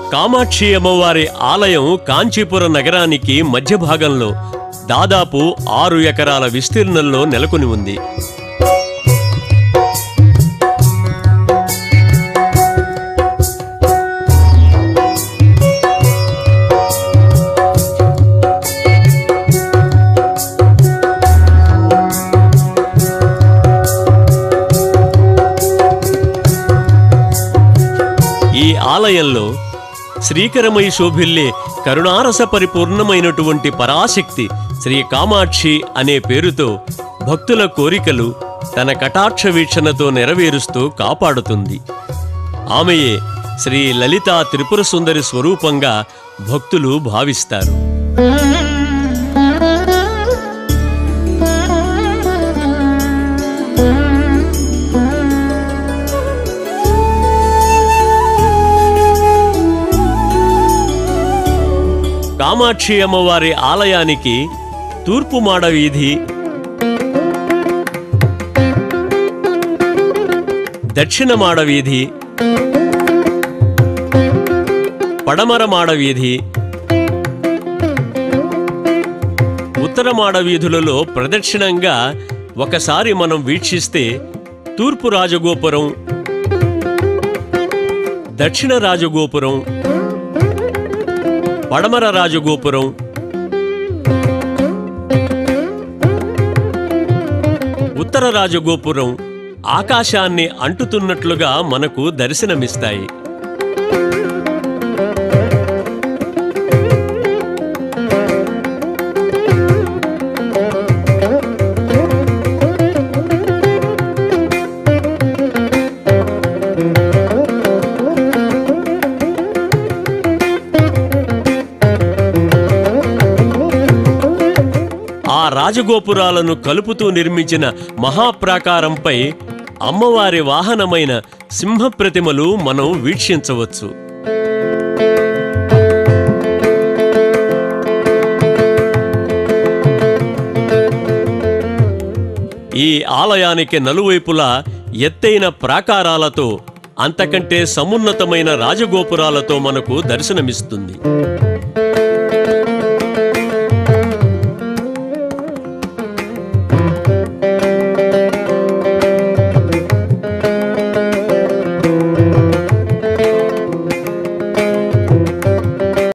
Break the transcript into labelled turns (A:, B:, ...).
A: కామాక్షి అమ్మవారి ఆలయం కాంచీపుర నగరానికి మధ్య భాగంలో దాదాపు ఆరు ఎకరాల విస్తీర్ణంలో నెలకొని ఉంది ఈ ఆలయంలో శ్రీకరమై శోభిల్లే కరుణారస పరిపూర్ణమైనటువంటి పరాశక్తి శ్రీ కామాక్షి అనే పేరుతో భక్తుల కోరికలు తన కటాక్ష వీక్షణతో నెరవేరుస్తూ కాపాడుతుంది ఆమెయే శ్రీ లలితా త్రిపుర సుందరి స్వరూపంగా భక్తులు భావిస్తారు కామాక్షి అమ్మవారి ఆలయానికి తూర్పు మాడ వీధి దక్షిణ మాడ వీధి పడమర మాడ వీధి ఉత్తర మాడ వీధులలో ప్రదక్షిణంగా ఒకసారి మనం వీక్షిస్తే తూర్పు రాజగోపురం దక్షిణ రాజగోపురం పడమర రాజగోపురం ఉత్తర రాజగోపురం ఆకాశాన్ని అంటుతున్నట్లుగా మనకు దర్శనమిస్తాయి ఆ రాజగోపురాలను కలుపుతూ నిర్మించిన మహాప్రాకారంపై అమ్మవారి వాహనమైన సింహ ప్రతిమలు మనం వీక్షించవచ్చు ఈ ఆలయానికి నలువైపులా ఎత్తైన ప్రాకారాలతో అంతకంటే సమున్నతమైన రాజగోపురాలతో మనకు దర్శనమిస్తుంది